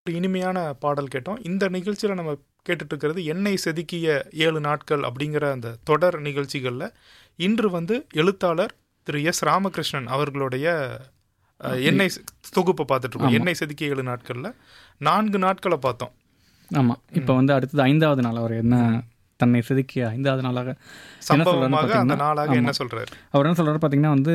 ஒரு இனிமையான பாடல் கேட்டோம் இந்த நிகழ்ச்சியில் நம்ம கேட்டுட்டு இருக்கிறது எண்ணெய் செதுக்கிய ஏழு நாட்கள் அப்படிங்கிற அந்த தொடர் நிகழ்ச்சிகளில் இன்று வந்து எழுத்தாளர் திரு எஸ் ராமகிருஷ்ணன் அவர்களுடைய அஹ், எண்ணெய் செ- தொகுப்பை பார்த்துட்டு இருக்கோம் எண்ணெய் செதுக்கிய ஏழு நாட்களில் நான்கு நாட்களை பார்த்தோம் ஆமாம் இப்போ வந்து அடுத்தது ஐந்தாவது நாள் அவர் என்ன தன்னை செதுக்கிய ஐந்தாவது நாளாக என்ன சொல்றாருன்னு சம்பவமாக அந்த பார்த்தீங்கன்னா, நாளாக என்ன சொல்றாரு அவர் என்ன சொல்றாரு பார்த்தீங்கன்னா வந்து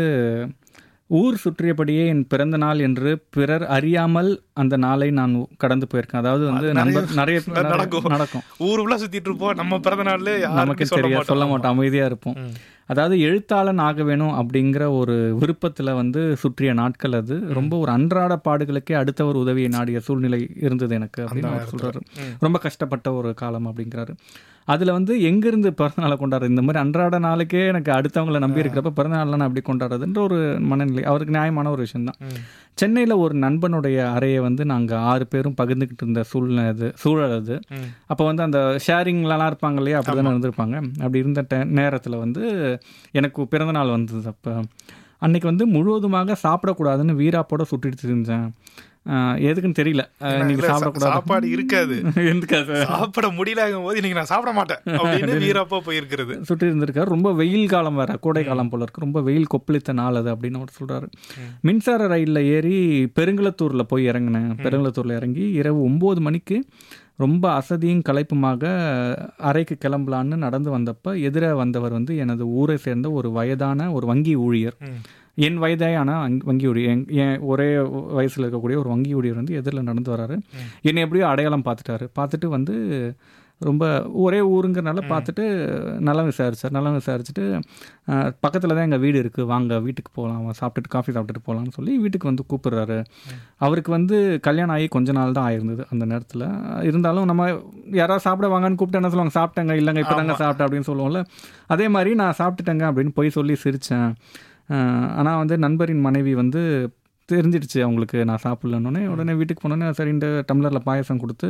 ஊர் சுற்றியபடியே என் பிறந்த நாள் என்று பிறர் அறியாமல் அந்த நாளை நான் கடந்து போயிருக்கேன் அதாவது வந்து நண்பர் நிறைய நிறைய நடக்கும். நடக்கும் ஊர் உள்ள சுத்திட்டு இருப்போம் நம்ம பிறந்த நாள்ல நமக்கு யாருக்கும் சொல்ல தெரியாது மாட்டோம் சொல்ல மாட்டோம் அமைதியா இருப்போம் ம். அதாவது எழுத்தாளன் ஆக வேணும் அப்படிங்கிற ஒரு விருப்பத்துல வந்து சுற்றிய நாட்கள் அது ரொம்ப ஒரு அன்றாட பாடுகளுக்கே அடுத்தவர் உதவியை நாடிய சூழ்நிலை இருந்தது எனக்கு அப்படின்னு அவர் சொல்றாரு ம். ரொம்ப கஷ்டப்பட்ட ஒரு காலம் அப்படிங்கிறாரு அதுல வந்து எங்கிருந்து பிறந்த நாளை கொண்டாடுறது இந்த மாதிரி அன்றாட நாளுக்கே எனக்கு அடுத்தவங்களை நம்பி இருக்கிறப்ப பிறந்த நாள்லாம் நான் எப்படி கொண்டாடுறதுன்ற ஒரு மனநிலை அவருக்கு நியாயமான ஒரு விஷயம் தான் ம். சென்னையில் ஒரு நண்பனுடைய அறையை வந்து நாங்கள் ஆறு பேரும் பகிர்ந்துக்கிட்டு இருந்த சூழ்நிலை அது சூழல் அது ம். அப்போ வந்து அந்த ஷேரிங்லலாம் இருப்பாங்க இல்லையா அப்படி தானே இருந்திருப்பாங்க அப்படி இருந்த டே நேரத்தில் வந்து எனக்கு பிறந்தநாள் வந்தது அப்போ அன்னைக்கு வந்து முழுவதுமாக சாப்பிடக்கூடாதுன்னு வீராப்போட சுட்டிட்டு இருந்தேன் எதுக்குன்னு தெரியல அஹ், இன்னைக்கு இல்ல, சா- சாப்பிடக்கூடாது சாப்பாடு இருக்காது எதுக்காக சாப்பிட முடியலங்கும் போது இன்னைக்கு நான் சாப்பிட மாட்டேன் அப்படின்னு வீரப்பா போயிருக்கிறது சுற்றி இருந்திருக்காரு ரொம்ப வெயில் காலம் வேற கோடை காலம் போல இருக்கு ரொம்ப வெயில் கொப்பளித்த நாள் அது அப்படின்னு அவர் சொல்றாரு மின்சார ரயிலில் ஏறி பெருங்குளத்தூர்ல போய் இறங்கினேன் பெருங்குளத்தூர்ல இறங்கி இரவு ஒம்பது மணிக்கு ரொம்ப அசதியும் களைப்புமாக அறைக்கு கிளம்பலான்னு நடந்து வந்தப்ப எதிர வந்தவர் வந்து எனது ஊரை சேர்ந்த ஒரு வயதான ஒரு வங்கி ஊழியர் ம். என் வயதான அங்- வங்கி ஊழியர் என் என் ஒரே வயசில் இருக்கக்கூடிய ஒரு வங்கி ஊழியர் வந்து எதிரில் நடந்து வராரு என்னை எப்படியோ அடையாளம் பார்த்துட்டாரு பார்த்துட்டு வந்து ரொம்ப ஒரே ஊருங்கிறனால பார்த்துட்டு நலம் விசாரிச்சார் நலம் விசாரிச்சுட்டு பக்கத்தில் தான் எங்கள் வீடு இருக்குது வாங்க வீட்டுக்கு போகலாம் சாப்பிட்டுட்டு காஃபி சாப்பிட்டுட்டு போகலான்னு சொல்லி வீட்டுக்கு வந்து கூப்பிடுறாரு அவருக்கு வந்து கல்யாணம் ஆகி கொஞ்ச நாள் தான் ஆயிருந்தது அந்த நேரத்தில் இருந்தாலும் நம்ம யாராவது சாப்பிட வாங்கன்னு கூப்பிட்டு என்ன சொல்லுவாங்க சாப்பிட்டேங்க இல்லைங்க இப்போ தாங்க சாப்பிட்டேன் அப்படின்னு சொல்லுவோம்ல அதே மாதிரி நான் சாப்பிட்டுட்டேங்க அப்படின்னு போய் சொல்லி சிரித்தேன் ஆனால் வந்து நண்பரின் மனைவி வந்து தெரிஞ்சிடுச்சு அவங்களுக்கு நான் சாப்பிட்லன்னொடனே உடனே வீட்டுக்கு போனோடனே சரிண்டு டம்ளரில் பாயசம் கொடுத்து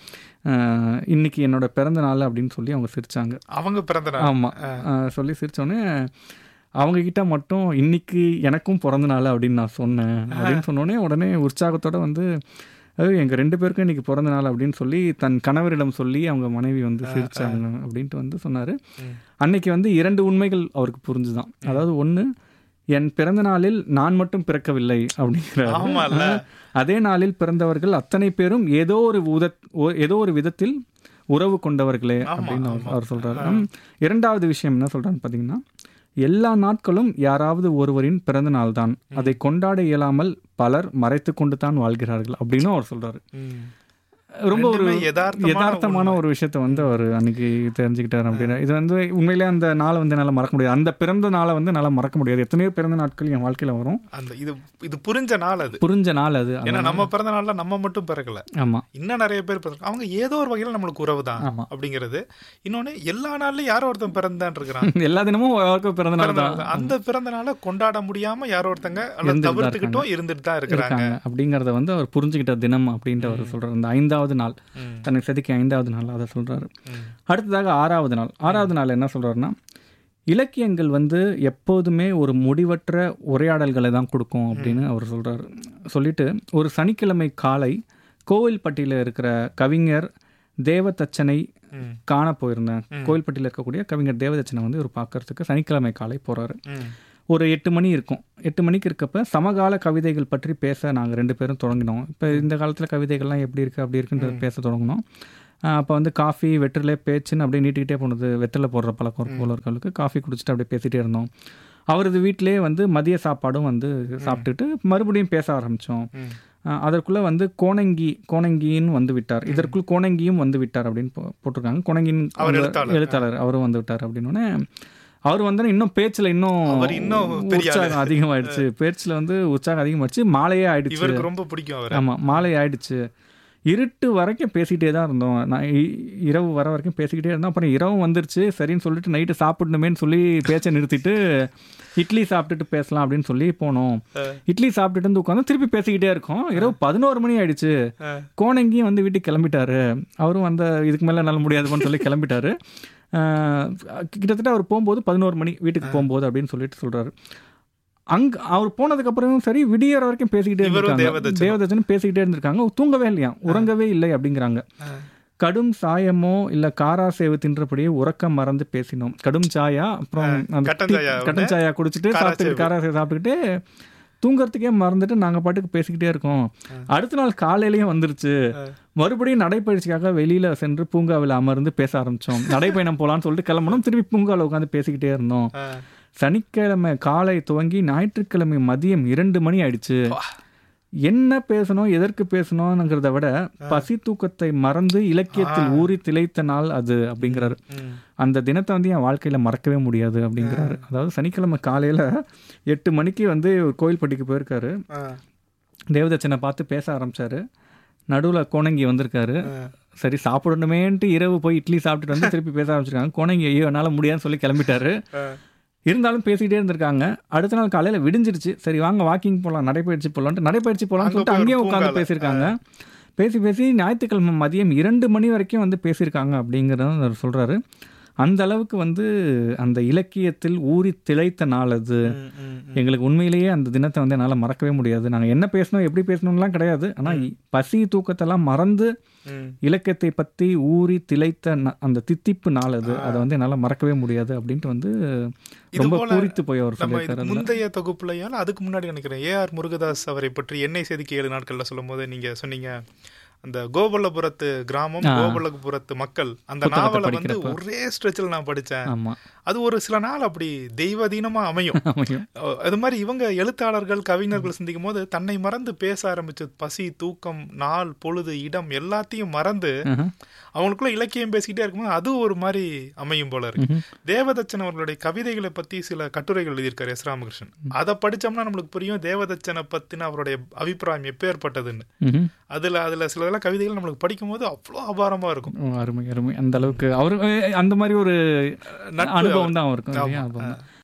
அஹ், இன்னைக்கு என்னோட பிறந்த நாள் அப்படின்னு சொல்லி அவங்க சிரிச்சாங்க அவங்க பிறந்த நாள் ஆமாம் சொல்லி சிரிச்சோடனே அவங்க கிட்ட மட்டும் இன்னைக்கு எனக்கும் பிறந்த நாள் அப்படின்னு நான் சொன்னேன் அப்படின்னு சொன்னோடனே உடனே உற்சாகத்தோட வந்து அது எங்கள் ரெண்டு பேருக்கும் இன்னைக்கு பிறந்த நாள் அப்படின்னு சொல்லி தன் கணவரிடம் சொல்லி அவங்க மனைவி வந்து சிரிச்சாங்க அப்படின்ட்டு வந்து சொன்னார் அன்னைக்கு வந்து இரண்டு உண்மைகள் அவருக்கு புரிஞ்சுதான் அதாவது ஒன்று என் பிறந்த நாளில் நான் மட்டும் பிறக்கவில்லை அப்படிங்கிறார் ஆமால்ல. அதே நாளில் பிறந்தவர்கள் அத்தனை பேரும் ஏதோ ஒரு உத ஓ- ஏதோ ஒரு விதத்தில் உறவு கொண்டவர்களே அப்படின்னு அவர் அவர் சொல்றாரு ம். இரண்டாவது விஷயம் என்ன சொல்றான்னு பார்த்தீங்கன்னா எல்லா நாட்களும் யாராவது ஒருவரின் பிறந்த நாள் தான் அதை கொண்டாட இயலாமல் பலர் மறைத்து கொண்டு தான் வாழ்கிறார்கள் அப்படின்னு அவர் சொல்றாரு ம். ரொம்ப ஒரு ரெண்டுமே யதார்த்தமான யதார்த்தமான ஒரு விஷயத்த வந்து அவர் அன்னைக்கு தெரிஞ்சுக்கிட்டார் அப்படின்னு இது வந்து உண்மையிலே அந்த நாளை வந்து என்னால் மறக்க முடியாது அந்த பிறந்த நாளை வந்து என்னால் மறக்க முடியாது எத்தனையோ பிறந்த நாட்கள் என் வாழ்க்கையில வரும் அந்த இது இது புரிஞ்ச நாள் அது புரிஞ்ச நாள் அது ஏன்னா நம்ம பிறந்த நாள்ல நம்ம மட்டும் பிறக்கல ஆமா இன்னும் நிறைய பேர் பிறக்க அவங்க ஏதோ ஒரு வகையில நம்மளுக்கு உறவு தான் ஆமா. அப்படிங்கிறது இன்னொன்னு எல்லா நாள்லயும் யாரோ ஒருத்தன் பிறந்தான் இருக்கிறான் எல்லா தினமும் யாருக்கும் பிறந்த நாள் பிறந்த தான் நாள். அந்த பிறந்த நாளை கொண்டாட முடியாம யாரோ ஒருத்தங்க அல்லது இருந்துட்டு தான் தவிர்த்துக்கிட்டும் இருந்துட்டு தான் இருக்கிறாங்க இருக்காங்க அப்படிங்கறத வந்து அவர் புரிஞ்சுக்கிட்ட தினம் அப்படின்ட்டு அவர் சொல்றாரு இந்த ஐந்தாவது நாள் ம். தன்னை செதுக்கி ஐந்தாவது நாள் அதை சொல்றாரு ம். அடுத்ததாக ஆறாவது நாள் ஆறாவது நாள் என்ன சொல்றாருன்னா இலக்கியங்கள் வந்து எப்போதுமே ஒரு முடிவற்ற உரையாடல்களை தான் கொடுக்கும் அப்படின்னு அவர் சொல்றாரு சொல்லிட்டு ஒரு சனிக்கிழமை காலை கோவில்பட்டியில் இருக்கிற கவிஞர் தேவதச்சனை ம். காண போயிருந்தேன் கோவில்பட்டியில் இருக்கக்கூடிய கவிஞர் தேவதச்சனை வந்து ஒரு பார்க்கறதுக்கு சனிக்கிழமை காலை போறாரு ம். ஒரு எட்டு மணி இருக்கும் எட்டு மணிக்கு இருக்கப்ப சமகால கவிதைகள் பற்றி பேச நாங்கள் ரெண்டு பேரும் தொடங்கினோம் இப்போ இந்த காலத்தில் கவிதைகள்லாம் எப்படி இருக்குது அப்படி இருக்குன்றது பேச தொடங்கினோம் அப்போ வந்து காஃபி வெற்றிலை பேச்சுன்னு அப்படியே நீட்டிக்கிட்டே போனது வெற்றிலை போடுற பழக்கம் இருக்கும் போலர்களுக்கு காஃபி குடிச்சிட்டு அப்படியே பேசிகிட்டே இருந்தோம் அவரது வீட்டிலே வந்து மதிய சாப்பாடும் வந்து சாப்பிட்டுட்டு மறுபடியும் பேச ஆரம்பித்தோம் ம். அதற்குள்ளே வந்து கோணங்கி கோணங்கின்னு வந்து விட்டார் இதற்குள் கோணங்கியும் வந்து விட்டார் அப்படின்னு போ- போட்டிருக்காங்க கோணங்கின் அவர் அந்த எழுத்தாளர். எழுத்தாளர் அவரும் வந்து விட்டார் அப்படின்னோடனே அவர் வந்து இன்னும் பேச்சில் இன்னும் அவர் இன்னும் பெரிய ஆளு. உற்சாகம் அதிகமாயிடுச்சு பேச்சில் வந்து உற்சாகம் அதிகமாயிடுச்சு மாலையே ஆயிடுச்சு இவருக்கு ரொம்ப பிடிக்கும் அவர் ஆமா மாலை ஆயிடுச்சு இருட்டு வரைக்கும் பேசிக்கிட்டே தான் இருந்தோம் நான் இ- இரவு வர வரைக்கும் பேசிக்கிட்டே இருந்தோம் அப்புறம் இரவும் வந்துருச்சு சரின்னு சொல்லிட்டு நைட்டு சாப்பிடணுமேன்னு சொல்லி பேச்சை நிறுத்திட்டு இட்லி சாப்பிட்டுட்டு பேசலாம் அப்படின்னு சொல்லி போனோம் இட்லி சாப்பிட்டுட்டு வந்து உட்காந்து திருப்பி பேசிக்கிட்டே இருக்கோம் இரவு பதினோரு மணி ஆயிடுச்சு கோணங்கியும் வந்து வீட்டுக்கு கிளம்பிட்டாரு அவரும் அந்த இதுக்கு மேலே நல்ல முடியாதுன்னு சொல்லி கிளம்பிட்டாரு ஆஹ் கிட்டத்தட்ட அவர் போகும்போது பதினோரு மணி வீட்டுக்கு போகும்போது அப்படின்னு சொல்லிட்டு சொல்றாரு அங்க அவர் போனதுக்கு அப்புறமும் சரி விடியற வரைக்கும் பேசிக்கிட்டே இவரும் இருந்திருக்காங்க தேவதச்சனும். தேவதச்சனும் பேசிக்கிட்டே இருந்திருக்காங்க தூங்கவே இல்லையா உறங்கவே இல்லை அப்படிங்கிறாங்க ஆ. கடும் சாயமோ இல்ல காரா சேவு தின்றபடியே உறக்கம் மறந்து பேசினோம் கடும் சாயா அப்புறம் அந்த கட்டன் டீ- சாயா ஒண்ணு, கட்டன் சாயா குடிச்சிட்டு காரா சாப்பிட்டு சேவு. காரா சேவு சாப்பிட்டுக்கிட்டு தூங்கறதுக்கே மறந்துட்டு நாங்க பாட்டுக்கு பேசிக்கிட்டே இருக்கோம் அடுத்த நாள் காலையிலயும் வந்துருச்சு மறுபடியும் நடைப்பயிற்சிக்காக வெளியில சென்று பூங்காவில் அமர்ந்து பேச ஆரம்பிச்சோம் நடைப்பயணம் போலான்னு சொல்லிட்டு கிளம்பணும் திருப்பி பூங்காவில் உட்காந்து பேசிக்கிட்டே இருந்தோம் ஆ. சனிக்கிழமை காலை துவங்கி ஞாயிற்றுக்கிழமை மதியம் இரண்டு மணி ஆயிடுச்சு என்ன பேசணும் எதற்கு பேசணும்ங்கிறத விட பசி தூக்கத்தை மறந்து இலக்கியத்தில் ஊறி திளைத்த நாள் அது அப்படிங்கிறாரு ம். அந்த தினத்தை வந்து என் வாழ்க்கையில மறக்கவே முடியாது அப்படிங்கிறாரு அதாவது சனிக்கிழமை காலையில எட்டு மணிக்கு வந்து ஒரு கோயில்பட்டிக்கு போயிருக்காரு ஆ. தேவதச்சனை பார்த்து பேச ஆரம்பிச்சாரு நடுவுல கோணங்கி வந்திருக்காரு ஆ. சரி சாப்பிடணுமேன்ட்டு இரவு போய் இட்லி சாப்பிட்டுட்டு வந்து திருப்பி பேச ஆரம்பிச்சிருக்காங்க கோணங்கி ஐயோ என்னால முடியாதுன்னு சொல்லி கிளம்பிட்டாரு ஆ. இருந்தாலும் பேசிக்கிட்டே இருந்திருக்காங்க அடுத்த நாள் காலையில விடிஞ்சிருச்சு சரி வாங்க வாக்கிங் போகலாம் நடைப்பயிற்சி போகலான்ட்டு நடைப்பயிற்சி போகலான்னு அங்க சொல்லிட்டு போய் ஒரு அங்கேயும் உட்காந்து பூங்கால. பேசியிருக்காங்க பேசி பேசி ஞாயிற்றுக்கிழமை மதியம் இரண்டு மணி வரைக்கும் வந்து பேசியிருக்காங்க அப்படிங்கிறத அவர் சொல்றாரு அந்த அளவுக்கு வந்து அந்த இலக்கியத்தில் ஊறி திளைத்த நாள் அது ம், ம், ம். எங்களுக்கு உண்மையிலேயே அந்த தினத்தை வந்து என்னால் மறக்கவே முடியாது நாங்கள் என்ன பேசணும் எப்படி பேசணும்லாம் கிடையாது ஆனால் பசி தூக்கத்தெல்லாம் மறந்து ம். இலக்கியத்தை பற்றி ஊறி திளைத்த ந- அந்த தித்திப்பு நாள் அது அதை வந்து என்னால் மறக்கவே முடியாது அப்படின்ட்டு வந்து இது ரொம்ப போல பூரித்து போய் அவர் நம்ம சொல்லியிருக்காரு இதுக்கு அதுல. முந்தைய தொகுப்புலையால அதுக்கு முன்னாடி நினைக்கிறேன் ஏஆர் முருகதாஸ் அவரை பற்றி எண்ணெய் செதுக்கி ஏழு நாட்கள்ல சொல்லும் போது நீங்க சொன்னீங்க அந்த கோபல்லபுரத்து கிராமம் ஆ. கோபல்லபுரத்து மக்கள் அந்த புத்தகத்தை நாவலை வந்து படிக்கிறப்ப. ஒரே ஸ்ட்ரெச்சில் நான் படிச்சேன் ஆமா அது ஒரு சில நாள் அப்படி தெய்வதீனமா அமையும் அமையும் அஹ் அது மாதிரி இவங்க எழுத்தாளர்கள் கவிஞர்கள் சிந்திக்கும் போது தன்னை மறந்து பேச ஆரம்பிச்சு பசி தூக்கம் நாள் பொழுது இடம் எல்லாத்தையும் மறந்து ஆஹா. அவங்களுக்குள்ள இலக்கியம் பேசிக்கிட்டே இருக்கும்போது அது ஒரு மாதிரி அமையும் போல இருக்கு ம்ஹும். தேவதச்சன் அவர்களுடைய கவிதைகளை பத்தி சில கட்டுரைகள் எழுதியிருக்காரு எஸ் ராமகிருஷ்ணன் அதை படிச்சோம்னா நம்மளுக்கு புரியும் தேவதச்சனை பத்தின அவருடைய அபிப்பிராயம் எப்பேற்பட்டதுன்னு ம்ஹும். அதுல அதுல சில இதெல்லாம் கவிதைகள் நம்மளுக்கு படிக்கும்போது அவ்வளோ அபாரமா இருக்கும் ஓ, அருமை அருமை அந்த அளவுக்கு அவரு அஹ், அந்த மாதிரி ஒரு நட்பு அனுபவம் தான் அவருக்கு இல்லையா? ஆமா. அனுபவம் தான்.